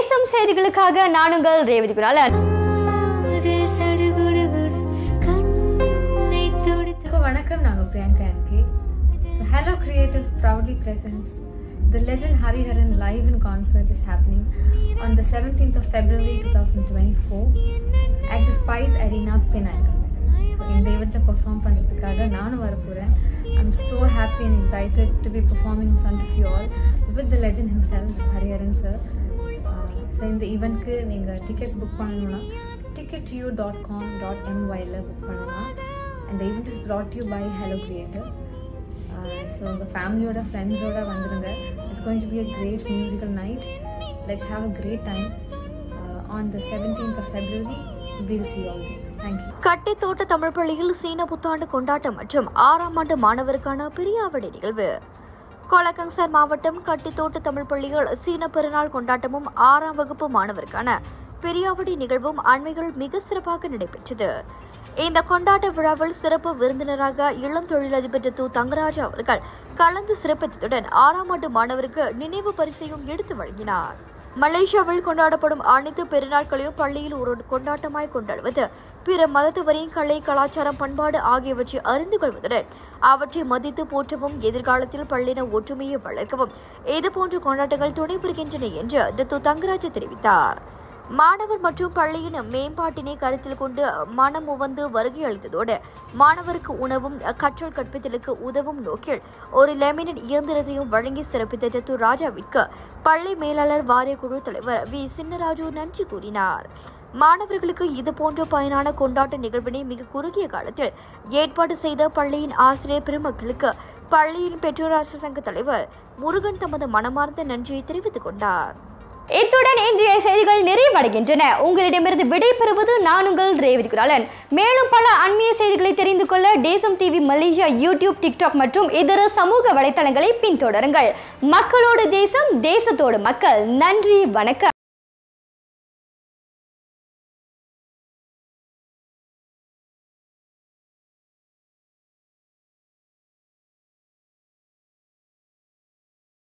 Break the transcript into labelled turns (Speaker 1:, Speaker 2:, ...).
Speaker 1: தேசம் செய்திகளுக்காக நானுங்கள் ரேவதி குணாலன்
Speaker 2: இப்போ வணக்கம் நாங்கள் Priyanka NK so hello creative proudly presents the legend Hariharan live in concert is happening on the 17th of February 2024 at the Spice Arena Pinnacle. So இந்த ஈவெண்ட்டில் perform பண்ணுறதுக்காக நானும் வர போகிறேன் I'm so happy and excited to be performing in front of you all with the legend himself Hariharan sir so இந்த ஈவெண்ட்க்கு நீங்கள் tickets book பண்ணணும்னா ticket you dot com dot எம்ஒயில் புக் பண்ணலாம் அந்த event is brought you by hello creator so உங்கள் ஃபேமிலியோட ஃப்ரெண்ட்ஸோட வந்துடுங்க it's going to be a great musical night let's have a great time on the seventeenth of February will see all thank you
Speaker 3: கட்டித்தோட்ட தமிழ் பள்ளியில் சீன புத்தாண்டு கொண்டாட்டம் மற்றும் ஆறாம் ஆண்டு மாணவருக்கான பிரியாவடை நிகழ்வு கோலக்கங்சர் மாவட்டம் கட்டித்தோட்ட தமிழ் பள்ளியில் சீன பெருநாள் கொண்டாட்டமும் ஆறாம் வகுப்பு மாணவருக்கான பிரியாவடி நிகழ்வும் அண்மையில் மிக சிறப்பாக நடைபெற்றது இந்த கொண்டாட்ட விழாவில் சிறப்பு விருந்தினராக இளம் தொழிலதிபர் து தங்கராஜ் அவர்கள் கலந்து சிறப்பித்ததுடன் ஆறாம் ஆண்டு மாணவருக்கு நினைவு பரிசையும் எடுத்து வழங்கினார் மலேசியாவில் கொண்டாடப்படும் அனைத்து பெருநாட்களையும் பள்ளியில் ஒரு கொண்டாட்டமாய் கொண்டாடுவது பிற மதத்தவரின் கலை கலாச்சாரம் பண்பாடு ஆகியவற்றை அறிந்து கொள்வதுடன் அவற்றை மதித்து போற்றவும் எதிர்காலத்தில் பள்ளின ஒற்றுமையை வளர்க்கவும் இதுபோன்ற கொண்டாட்டங்கள் துணை புரிகின்றன என்று தத்து தங்கராஜ் தெரிவித்தார் மாணவர் மற்றும் பள்ளியின் மேம்பாட்டினை கருத்தில் கொண்டு மனம் உவந்து வருகை அளித்ததோடு மாணவருக்கு உணவும் கற்றல் கற்பித்தலுக்கு உதவும் நோக்கில் ஒரு லேமினட் இயந்திரத்தையும் வழங்கி சிறப்பித்த தத்து ராஜாவிற்கு பள்ளி மேலாளர் வாரிய குழு தலைவர் வி சின்னராஜு நன்றி கூறினார் மாணவர்களுக்கு இது போன்ற பயனான கொண்டாட்ட நிகழ்வினை மிக குறுகிய காலத்தில் ஏற்பாடு செய்த பள்ளியின் ஆசிரியர் பெருமக்களுக்கு பள்ளியின் பெற்றோர் அரசு சங்க தலைவர் முருகன் தமது மனமார்ந்த நன்றியை தெரிவித்துக் கொண்டார்
Speaker 1: இத்துடன் இன்றைய செய்திகள் நிறைவடைகின்றன உங்களிடமிருந்து விடை பெறுவது நான் உங்கள் ரேவதி குராலன் மேலும் பல அண்மைய செய்திகளை தெரிந்து கொள்ள தேசம் டிவி மலேசியா யூடியூப் டிக்டாக் மற்றும் இதர சமூக வலைத்தளங்களை பின்தொடருங்கள் மக்களோடு தேசம் தேசத்தோடு மக்கள் நன்றி வணக்கம்